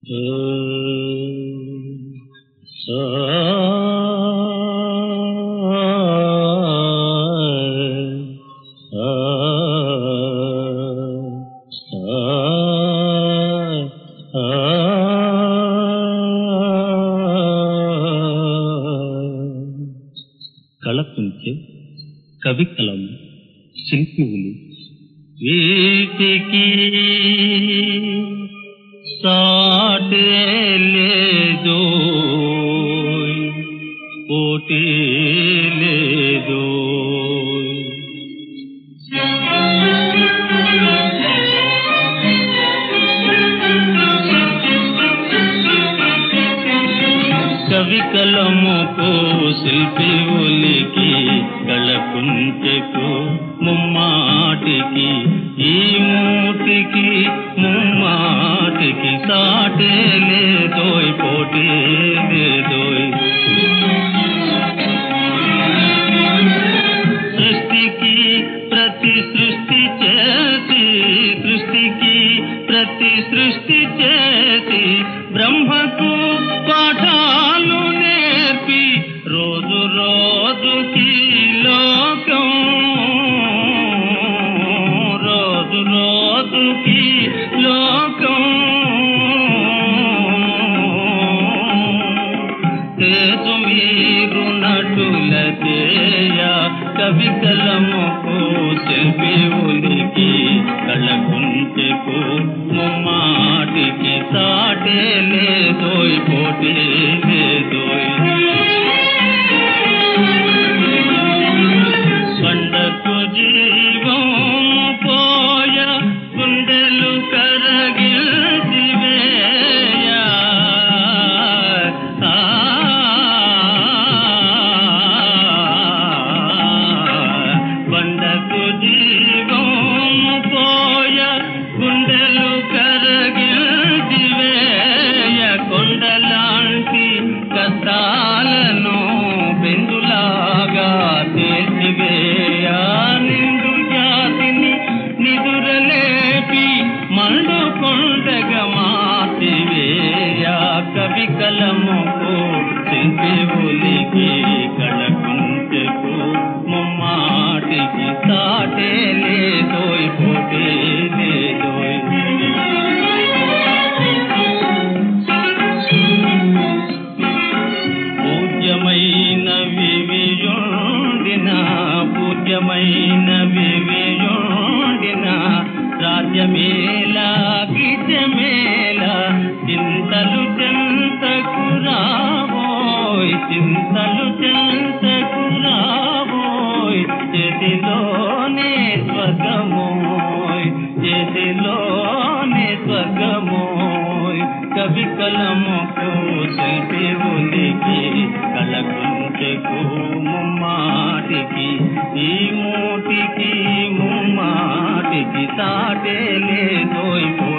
కళకుంచె కవి కలం శిల్పులు వీటికి సాటే లేదో పోటీ లేదో కవి కలముకు శిల్పి ఉలికి కళకుంచెకు ముమ్మాటికి ఈ మూటికి ముమ్మాటికి సాటే లేదోయ్ పోటీ లేదోయ్ సృష్టికి ప్రతి సృష్టి చేసి సృష్టికి ప్రతి సృష్టి చేసి బ్రహ్మకు పాఠాలు నేర్పి రోజు రోజుకి లోకం రోజు రోజుకి లోకం తేజు మీరు నటుల తేయ కవి కలముకు శిల్పి ఉనికి కళకుంచెకు ముమ్మాటికి సాటే లేదోయ్ పోటీ లేదోయ్ కొండకు జీవం పోయ గుండెలు కరగిల్చివేయ ఆ, కొండకు జీవం పోయ గుండెలు కరగిల్చివేయ కొండలాంటి కష్టాలను బెందులాగా తేల్చివేయ నిండు జాతిని నిదురలేపి మండు కొండగా మార్చివేయ కవి కలముకు శిల్పి ఉలికి కళకుంచెకు ముమ్మాటికి సాటే లేదోయ్ పోటీ లేదోయ్ పూజ్యమైన వివియుండిన పూజ్యమైన వివియుండిన రాజ్యమేలా గిజమేల చింతలు చెంతకు రాబోయ్ చింతలు చెంతకు రాబోయ్ చేతిలోనే స్వర్గమోయ్ చేతిలోనే స్వర్గమోయ్ కవి కలముకు శిల్పి ఉనికి కళకుంచెకు ముమ్మాటికి ఈ మూటికి ముమ్మాటికి సాటే లేదోయ్